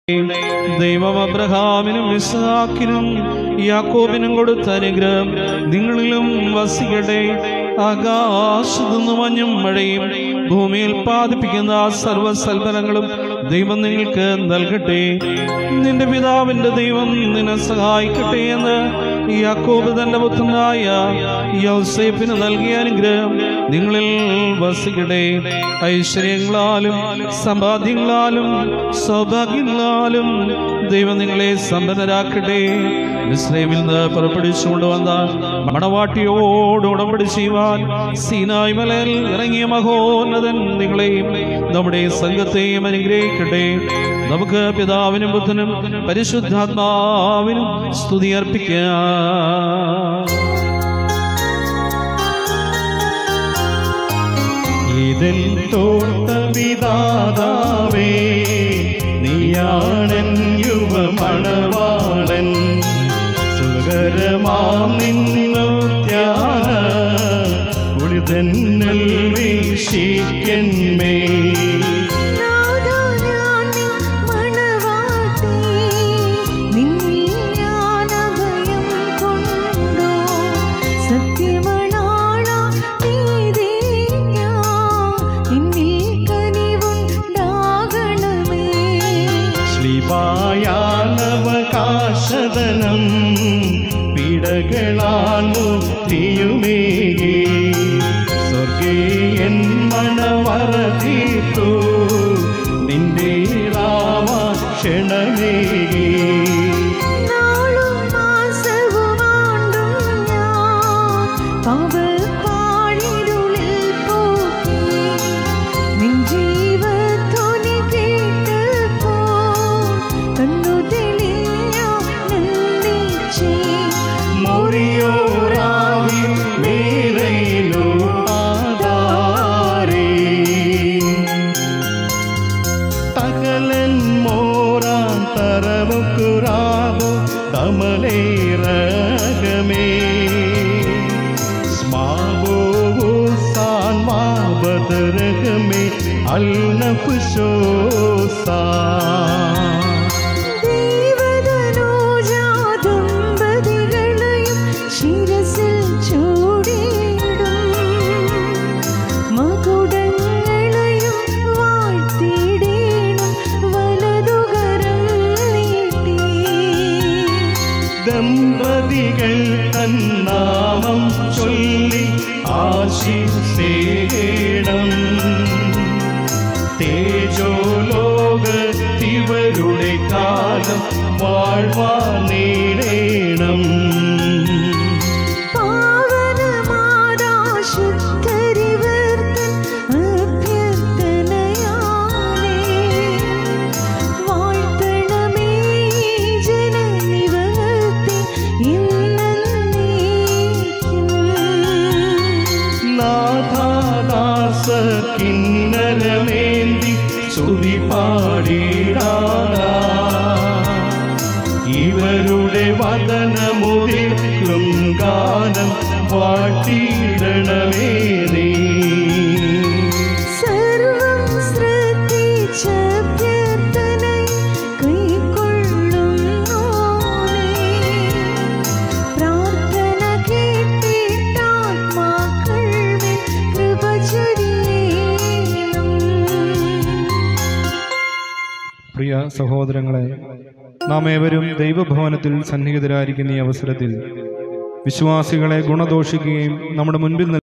ദൈവം അബ്രഹാമിനും ഇസ്ഹാക്കിനും യാക്കോബിനും കൊടുത്ത അനുഗ്രഹം നിങ്ങളിലും വസിക്കട്ടെ ആകാശത്തുനിന്ന് മഞ്ഞും മഴയും ഭൂമിയിൽ പാതിപ്പിക്കുന്ന സർവ്വസൽഫലങ്ങളും ദൈവം നിങ്ങൾക്ക് നൽകട്ടെ നിന്റെ പിതാവിന്റെ ദൈവം നിന്നെ സഹായിക്കട്ടെ എന്ന് യാക്കോബ് തന്റെ പുത്രനായ യൗസേപ്പിന് നൽകിയ അനുഗ്രഹം നിങ്ങളിൽ വസിക്കട്ടെ ഐശ്വര്യങ്ങളാലും സമ്പാദ്യങ്ങളാലും സൗഭാഗ്യങ്ങളാലും ദൈവം നിങ്ങളെ സമ്പന്നരാക്കട്ടെ മിസ്രൈമിൽ നിന്ന് പുറപ്പെടുവിച്ചു കൊണ്ടുവന്ന മണവാട്ടിയോട് ഉടമ്പടി ചെയ്യുവാൻ സീനായ് മലയിൽ ഇറങ്ങിയ മഹോന്നതൻ നിങ്ങളെയും നമ്മുടെ സംഘത്തെയും അനുഗ്രഹിക്കട്ടെ നമുക്ക് പിതാവിനും ബുദ്ധനും പരിശുദ്ധാത്മാവിനും സ്തുതി അർപ്പിക്കാം ഇതിൽ തോട്ടവിദാതാവേ നീയാണൻ യുവമണവാളൻ സുഖകരമാം നിന്നു ത്യാന കുളിതന്നൽ വീക്ഷിക്കന്മേ ശ്രീപായാലവകാശതനം പിടകളാൽ മുക്തിയുമേകി സ്വർഗീയൻ മണവറതീർത്തു നിന്റെ രാമക്ഷണമേകി മുറിയോരാവി മേലയിലോ ആധാരേ തകലൻ മോറാൻ തരമുക്കുറാവോ തമലേറകമേ സ്മാവോ സാൻ മാബദരകമേ അൽനഫ് ശോസാ ശിരസിൽ ചൂടിയിടും മകുടങ്ങളെയും വാഴ്ത്തിയിടേണം വലതുകരം നീട്ടി ദമ്പതികൾ തന്നാമം ചൊല്ലി ആശിസേണം തേജോലോകത്തിവരുടെ കാലം വാഴ്വാൻ നേടേണം പാവനമാദാശുദ്ധരിവർത്തൻ അഭ്യർത്ഥനയാലേ വാഴ്ത്തണമേ ജനനിവഹത്തെ ഇന്നേക്കും നാഥാദാസ കിന്നരമേന്തി സ്തുതി പാടിടാനാ ഇവരുടെ വദനമുതിർക്കും ഗാനം പാട്ടിടണമേ നീ സർവം ശ്രദ്ധിച്ചഭ്യർത്ഥനൈ കൈക്കൊള്ളുന്നോനേ. പ്രാർത്ഥന കേട്ടിട്ടാത്മാക്കൾ മേൽ കൃപ ചൊരിയണം. പ്രിയ സഹോദരങ്ങളെ നാം ഏവരും ദൈവഭവനത്തിൽ സന്നിഹിതരായിരിക്കുന്ന ഈ അവസരത്തിൽ വിശ്വാസികളെ ഗുണദോഷിക്കുകയും നമ്മുടെ മുൻപിൽ